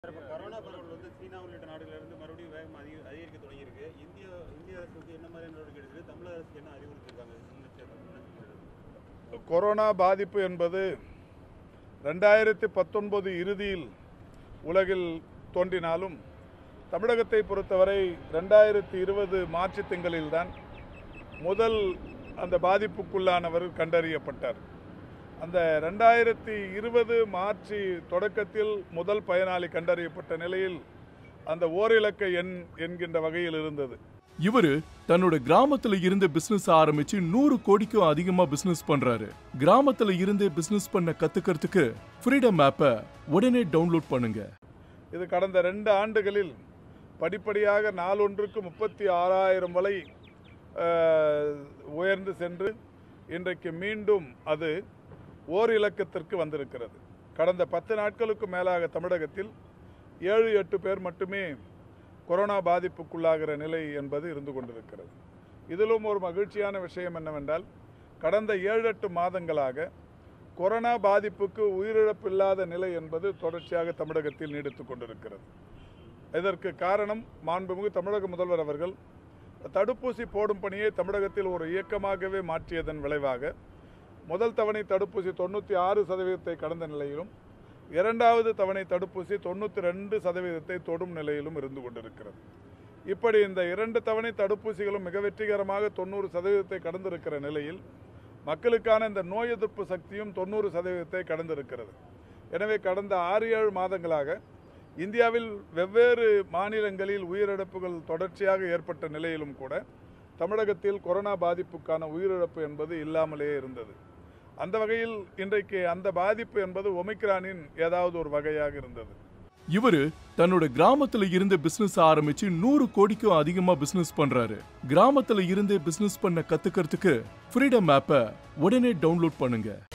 sir இப்போ corona பரவல் வந்து சீனா உள்ளிட்ட நாடுகளிலிருந்து மறுபடியும் வேகம் அதிக அதிகரிக்க தொடங்கியிருக்கு இந்திய இந்திய அரசுக்கு என்ன மாதிரி நடவடிக்கை எடுக்குது தமிழக அரசுக்கு என்ன அறிவுறுத்திருக்காங்க முன்னெச்சரிக்கை கொரோனா பாதிப்பு என்பது ரெண்டாயிரத்தி பத்தொன்பது இறுதியில் உலகில் தோன்றினாலும் தமிழகத்தை பொறுத்தவரை ரெண்டாயிரத்தி இருபது மார்ச் திங்களில்தான் முதல் அந்த பாதிப்புக்குள்ளானவர் கண்டறியப்பட்டார் அந்த ரெண்டாயிரத்தி இருபது மார்ச் தொடக்கத்தில் முதல் பயனாளி கண்டறியப்பட்ட நிலையில் அந்த ஓரிலக்க எண் என்கின்ற வகையில் இருந்தது இவரு தன்னோட கிராமத்துல இருந்து பிசினஸ் ஆரம்பிச்சு நூறு கோடிக்கும் அதிகமா பிசினஸ் பண்றாரு கிராமத்துல இருந்தே பிசினஸ் பண்ண கத்துக்கிறதுக்கு ஃப்ரீடம் ஆப்பை உடனே டவுன்லோட் பண்ணுங்க இது கடந்த ரெண்டு ஆண்டுகளில் படிப்படியாக நாளொன்றுக்கு முப்பத்தி ஆறாயிரம் வரை அஹ், உயர்ந்து சென்று இன்றைக்கு மீண்டும் அது ஓர் இலக்கத்திற்கு வந்திருக்கிறது கடந்த பத்து நாட்களுக்கு மேலாக தமிழகத்தில் ஏழு எட்டு பேர் மட்டுமே கொரோனா பாதிப்புக்குள்ளாகிற நிலை என்பது இருந்து கொண்டிருக்கிறது இதிலும் ஒரு மகிழ்ச்சியான விஷயம் என்னவென்றால் கடந்த ஏழு எட்டு மாதங்களாக கொரோனா பாதிப்புக்கு உயிரிழப்பு இல்லாத நிலை என்பது தொடர்ச்சியாக தமிழகத்தில் நீடித்துக் கொண்டிருக்கிறது இதற்கு காரணம் மாண்புமிகு தமிழக முதல்வர் அவர்கள் தடுப்பூசி போடும் பணியை தமிழகத்தில் ஒரு இயக்கமாகவே மாற்றியதன் விளைவாக முதல் தவணை தடுப்பூசி தொண்ணூற்றி ஆறு சதவீதத்தை கடந்த நிலையிலும் இரண்டாவது தவணை தடுப்பூசி தொண்ணூற்றி ரெண்டு சதவீதத்தை தொடும் நிலையிலும் இருந்து கொண்டிருக்கிறது இப்படி இந்த இரண்டு தவணை தடுப்பூசிகளும் மிக வெற்றிகரமாக தொண்ணூறு சதவீதத்தை கடந்திருக்கிற நிலையில் மக்களுக்கான இந்த நோய் எதிர்ப்பு சக்தியும் தொண்ணூறு சதவீதத்தை கடந்திருக்கிறது எனவே கடந்த ஆறு ஏழு மாதங்களாக இந்தியாவில் வெவ்வேறு மாநிலங்களில் உயிரிழப்புகள் தொடர்ச்சியாக ஏற்பட்ட நிலையிலும் கூட தமிழகத்தில் கொரோனா பாதிப்புக்கான உயிரிழப்பு என்பது இல்லாமலேயே இருந்தது அந்த வகையில் இன்றைக்கு அந்த பாதிப்பு என்பது ஒமிக்ரானின் ஏதாவது ஒரு வகையாக இருந்தது இவரு தன்னோட கிராமத்துல இருந்து பிசினஸ் ஆரம்பிச்சு நூறு கோடிக்கும் அதிகமா பிசினஸ் பண்றாரு கிராமத்துல இருந்தே பிசினஸ் பண்ண கத்துக்கிறதுக்கு ஃப்ரீடம் ஆப்பை உடனே டவுன்லோட் பண்ணுங்க